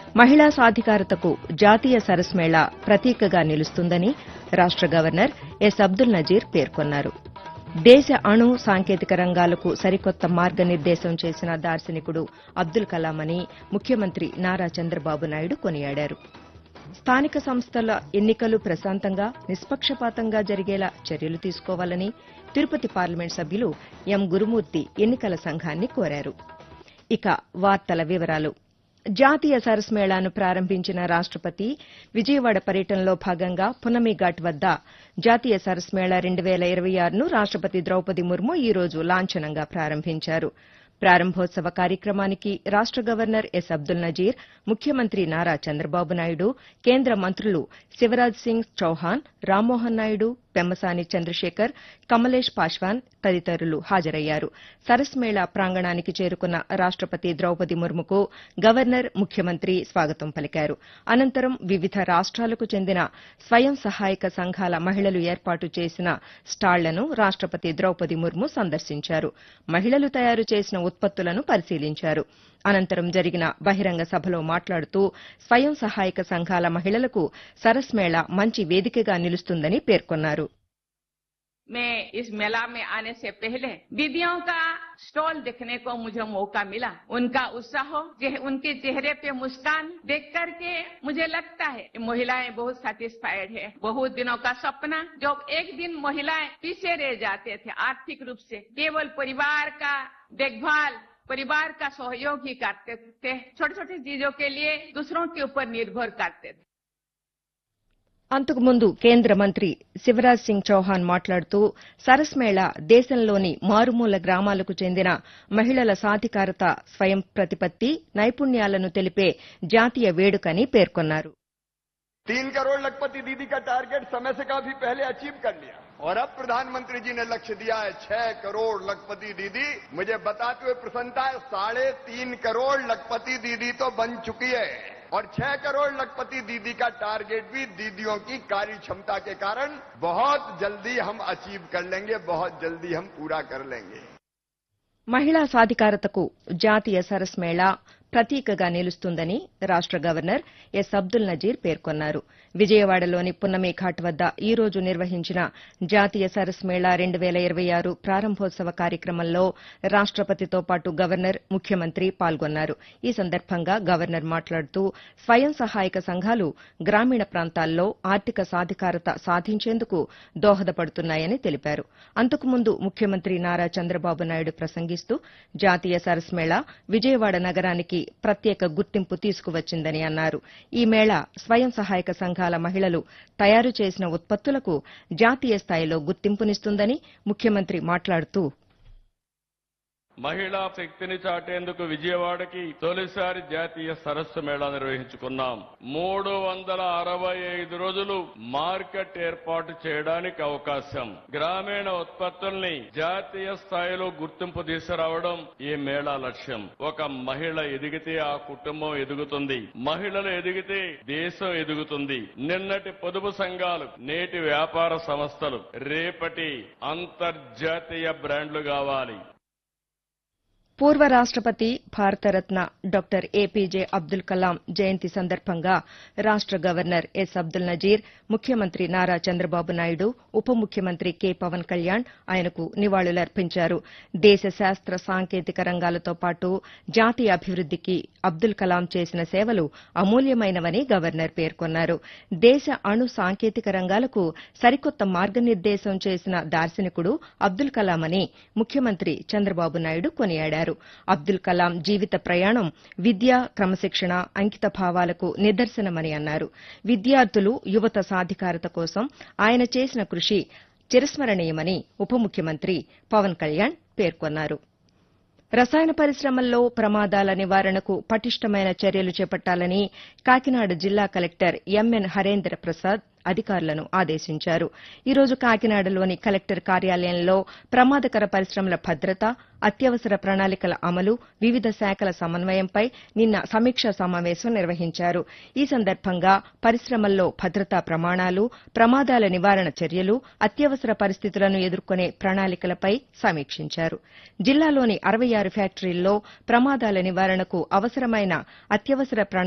మహిళా సాధికారతకు జాతీయ సరస్ మేళా ప్రతీకగా నిలుస్తుందని రాష్ట గవర్నర్ ఎస్ అబ్దుల్ నజీర్ పేర్కొన్నారు దేశ అణు సాంకేతిక రంగాలకు సరికొత్త మార్గనిర్దేశం చేసిన దార్శనికుడు అబ్దుల్ కలాం అని ముఖ్యమంత్రి నారా చంద్రబాబు నాయుడు కొనియాడారు స్థానిక సంస్థల ఎన్నికలు ప్రశాంతంగా నిష్పక్షపాతంగా జరిగేలా చర్యలు తీసుకోవాలని తిరుపతి పార్లమెంట్ సభ్యులు ఎం గురుమూర్తి ఎన్నికల సంఘాన్ని కోరారు ఇక వార్తల వివరాలు జాతీయ సరస్ మేళాను ప్రారంభించిన రాష్టపతి విజయవాడ పర్యటనలో భాగంగా పునమిఘాట్ వద్ద జాతీయ సరస్ మేళా రెండు వేల ఇరవై ఆరును రాష్టపతి ద్రౌపది ముర్ము ఈ రోజు లాంఛనంగా ప్రారంభించారు ప్రారంభోత్సవ కార్యక్రమానికి రాష్ట గవర్నర్ ఎస్ అబ్దుల్ నజీర్ ముఖ్యమంత్రి నారా చంద్రబాబు నాయుడు కేంద్ర మంత్రులు శివరాజ్ సింగ్ చౌహాన్ రామ్మోహన్ నాయుడు పెమ్మసాని చంద్రశేఖర్ కమలేష్ పాశ్వాన్ తదితరులు హాజరయ్యారు సరస్ మేళా ప్రాంగణానికి చేరుకున్న రాష్టపతి ద్రౌపది ముర్ముకు గవర్నర్ ముఖ్యమంత్రి స్వాగతం పలికారు అనంతరం వివిధ రాష్ట్రాలకు చెందిన స్వయం సహాయక సంఘాల మహిళలు ఏర్పాటు చేసిన స్టాళ్లను రాష్టపతి ద్రౌపది ముర్ము సందర్శించారు మహిళలు తయారు చేసిన ఉత్పత్తులను పరిశీలించారు అనంతరం జరిగిన బహిరంగ సభలో మాట్లాడుతూ స్వయం సహాయక సంఘాల మహిళలకు సరస్ మేళా మంచి వేదికగా నిలుస్తుందని పేర్కొన్నారు मैं इस मेला में आने से पहले दीदियों का स्टॉल देखने को मुझे मौका मिला उनका उत्साह जे- उनके चेहरे पे मुस्कान देख करके मुझे लगता है कि महिलाएं बहुत सेटिस्फाइड है बहुत दिनों का सपना जब एक दिन महिलाएं पीछे रह जाते थे आर्थिक रूप से केवल परिवार का देखभाल परिवार का सहयोग ही करते थे छोटी छोटी चीजों के लिए दूसरों के ऊपर निर्भर करते थे అంతకుముందు కేంద్ర మంత్రి శివరాజ్ సింగ్ చౌహాన్ మాట్లాడుతూ సరస్ మేళా దేశంలోని మారుమూల గ్రామాలకు చెందిన మహిళల సాధికారత స్వయం ప్రతిపత్తి నైపుణ్యాలను తెలిపే జాతీయ వేడుకని పేర్కొన్నారు तीन करोड़ लखपति दीदी का टारगेट समय से काफी पहले अचीव कर लिया और अब प्रधानमंत्री जी ने लक्ष्य दिया है छह करोड़ लखपति दीदी मुझे बताते हुए प्रसन्नता है साढ़े तीन करोड़ लखपति दीदी तो बन चुकी है और छह करोड़ लखपति दीदी का टारगेट भी दीदियों की कार्य क्षमता के कारण बहुत जल्दी हम अचीव कर लेंगे बहुत जल्दी हम पूरा कर लेंगे మహిళా సాధికారతకు జాతీయ సరస్ మేళా ప్రతీకగా నిలుస్తుందని రాష్ట గవర్నర్ ఎస్ అబ్దుల్ నజీర్ పేర్కొన్నారు విజయవాడలోని పున్నమి ఘాట్ వద్ద ఈ రోజు నిర్వహించిన జాతీయ సరస్ మేళా రెండు వేల ఇరవై ఆరు ప్రారంభోత్సవ కార్యక్రమంలో రాష్టపతితో పాటు గవర్నర్ ముఖ్యమంత్రి పాల్గొన్నారు ఈ సందర్భంగా గవర్నర్ మాట్లాడుతూ స్వయం సహాయక సంఘాలు గ్రామీణ ప్రాంతాల్లో ఆర్థిక సాధికారత సాధించేందుకు దోహదపడుతున్నాయని తెలిపారు అంతకుముందు ముఖ్యమంత్రి నారా చంద్రబాబు నాయుడు ప్రసంగిస్తూ జాతీయ సరస్ మేళా విజయవాడ నగరానికి ప్రత్యేక గుర్తింపు తీసుకువచ్చిందని అన్నారు ఈ మేళా స్వయం సహాయక సంఘాల మహిళలు తయారు చేసిన ఉత్పత్తులకు జాతీయ స్థాయిలో గుర్తింపునిస్తుందని ముఖ్యమంత్రి మాట్లాడుతూ మహిళా శక్తిని చాటేందుకు విజయవాడకి తొలిసారి జాతీయ సరస్సు మేళా నిర్వహించుకున్నాం మూడు వందల అరవై ఐదు రోజులు మార్కెట్ ఏర్పాటు చేయడానికి అవకాశం గ్రామీణ ఉత్పత్తుల్ని జాతీయ స్థాయిలో గుర్తింపు తీసుకురావడం ఈ మేళా లక్ష్యం ఒక మహిళ ఎదిగితే ఆ కుటుంబం ఎదుగుతుంది మహిళలు ఎదిగితే దేశం ఎదుగుతుంది నిన్నటి పొదుపు సంఘాలు నేటి వ్యాపార సంస్థలు రేపటి అంతర్జాతీయ బ్రాండ్లు కావాలి పూర్వ రాష్టపతి భారతరత్న డాక్టర్ ఏపీజే అబ్దుల్ కలాం జయంతి సందర్భంగా రాష్ట గవర్నర్ ఎస్ అబ్దుల్ నజీర్ ముఖ్యమంత్రి నారా చంద్రబాబు నాయుడు ఉప ముఖ్యమంత్రి కె పవన్ కళ్యాణ్ ఆయనకు నివాళులర్పించారు దేశ శాస్త్ర సాంకేతిక రంగాలతో పాటు జాతీయ అభివృద్దికి అబ్దుల్ కలాం చేసిన సేవలు అమూల్యమైనవని గవర్నర్ పేర్కొన్నారు దేశ అణు సాంకేతిక రంగాలకు సరికొత్త మార్గనిర్దేశం చేసిన దార్శనికుడు అబ్దుల్ కలాం అని ముఖ్యమంత్రి చంద్రబాబు నాయుడు కొనియాడారు అబ్దుల్ కలాం జీవిత ప్రయాణం విద్య క్రమశిక్షణ అంకిత భావాలకు నిదర్శనమని అన్నారు విద్యార్థులు యువత సాధికారత కోసం ఆయన చేసిన కృషి చిరస్మరణీయమని ఉప ముఖ్యమంత్రి పవన్ కళ్యాణ్ పేర్కొన్నారు రసాయన పరిశ్రమల్లో ప్రమాదాల నివారణకు పటిష్టమైన చర్యలు చేపట్టాలని కాకినాడ జిల్లా కలెక్టర్ ఎంఎన్ హరేంద్ర ప్రసాద్ అధికారులను ఆదేశించారు ఈ రోజు కాకినాడలోని కలెక్టర్ కార్యాలయంలో ప్రమాదకర పరిశ్రమల భద్రత అత్యవసర ప్రణాళికల అమలు వివిధ శాఖల సమన్వయంపై నిన్న సమీక్షా సమావేశం నిర్వహించారు ఈ సందర్భంగా పరిశ్రమల్లో భద్రతా ప్రమాణాలు ప్రమాదాల నివారణ చర్యలు అత్యవసర పరిస్థితులను ఎదుర్కొనే ప్రణాళికలపై సమీక్షించారు జిల్లాలోని అరవై ఆరు ఫ్యాక్టరీల్లో ప్రమాదాల నివారణకు అవసరమైన అత్యవసర